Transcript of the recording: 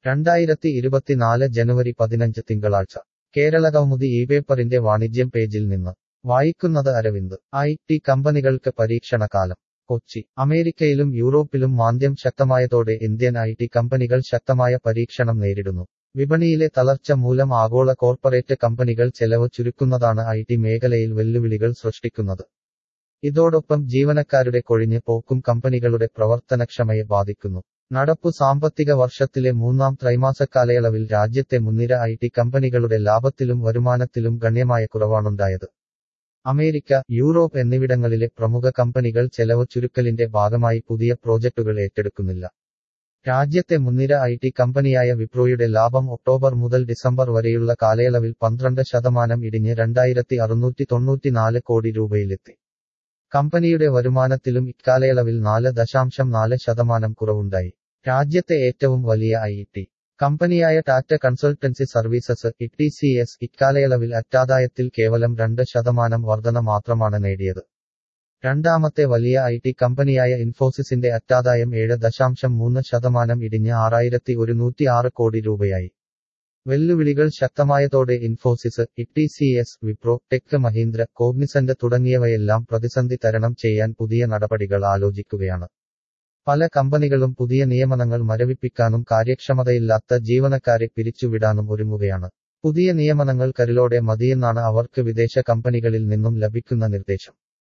രണ്ടായിരത്തി ഇരുപത്തിനാല് ജനുവരി പതിനഞ്ച് തിങ്കളാഴ്ച കേരളകൗമുദി ഈ പേപ്പറിന്റെ വാണിജ്യം പേജിൽ നിന്ന് വായിക്കുന്നത് അരവിന്ദ് ഐ ടി കമ്പനികൾക്ക് പരീക്ഷണകാലം കൊച്ചി അമേരിക്കയിലും യൂറോപ്പിലും മാന്ദ്യം ശക്തമായതോടെ ഇന്ത്യൻ ഐ ടി കമ്പനികൾ ശക്തമായ പരീക്ഷണം നേരിടുന്നു വിപണിയിലെ തളർച്ച മൂലം ആഗോള കോർപ്പറേറ്റ് കമ്പനികൾ ചെലവ് ചുരുക്കുന്നതാണ് ഐ ടി മേഖലയിൽ വെല്ലുവിളികൾ സൃഷ്ടിക്കുന്നത് ഇതോടൊപ്പം ജീവനക്കാരുടെ കൊഴിഞ്ഞ് പോക്കും കമ്പനികളുടെ പ്രവർത്തനക്ഷമയെ ബാധിക്കുന്നു നടപ്പു സാമ്പത്തിക വർഷത്തിലെ മൂന്നാം ത്രൈമാസക്കാലയളവിൽ രാജ്യത്തെ മുൻനിര ഐ ടി കമ്പനികളുടെ ലാഭത്തിലും വരുമാനത്തിലും ഗണ്യമായ കുറവാണുണ്ടായത് അമേരിക്ക യൂറോപ്പ് എന്നിവിടങ്ങളിലെ പ്രമുഖ കമ്പനികൾ ചെലവ് ചുരുക്കലിന്റെ ഭാഗമായി പുതിയ പ്രോജക്ടുകൾ ഏറ്റെടുക്കുന്നില്ല രാജ്യത്തെ മുൻനിര ഐ ടി കമ്പനിയായ വിപ്രോയുടെ ലാഭം ഒക്ടോബർ മുതൽ ഡിസംബർ വരെയുള്ള കാലയളവിൽ പന്ത്രണ്ട് ശതമാനം ഇടിഞ്ഞ് രണ്ടായിരത്തി അറുന്നൂറ്റി തൊണ്ണൂറ്റിനാല് കോടി രൂപയിലെത്തി കമ്പനിയുടെ വരുമാനത്തിലും ഇക്കാലയളവിൽ നാല് ദശാംശം നാല് ശതമാനം കുറവുണ്ടായി രാജ്യത്തെ ഏറ്റവും വലിയ ഐ ടി കമ്പനിയായ Tata consultancy services E C S ഇക്കാലയളവിൽ അറ്റാദായത്തിൽ കേവലം രണ്ട് ശതമാനം വർധന മാത്രമാണ് നേടിയത് രണ്ടാമത്തെ വലിയ ഐ ടി കമ്പനിയായ ഇൻഫോസിസിന്റെ അറ്റാദായം ഏഴ് ദശാംശം മൂന്ന് ശതമാനം ഇടിഞ്ഞ് ആറായിരത്തി ഒരുന്നൂറ്റി ആറ് കോടി രൂപയായി വെല്ലുവിളികൾ ശക്തമായതോടെ Infosys E C S Wipro Tech Mahindra Cognizant തുടങ്ങിയവയെല്ലാം പ്രതിസന്ധി തരണം ചെയ്യാൻ പുതിയ നടപടികൾ ആലോചിക്കുകയാണ് പല കമ്പനികളും പുതിയ നിയമനങ്ങൾ മരവിപ്പിക്കാനും കാര്യക്ഷമതയില്ലാത്ത ജീവനക്കാരെ പിരിച്ചുവിടാനും ഒരുങ്ങുകയാണ് പുതിയ നിയമനങ്ങൾ കരുലോടെ മതിയെന്നാണ് അവർക്ക് വിദേശ കമ്പനികളിൽ നിന്നും ലഭിക്കുന്ന നിർദ്ദേശം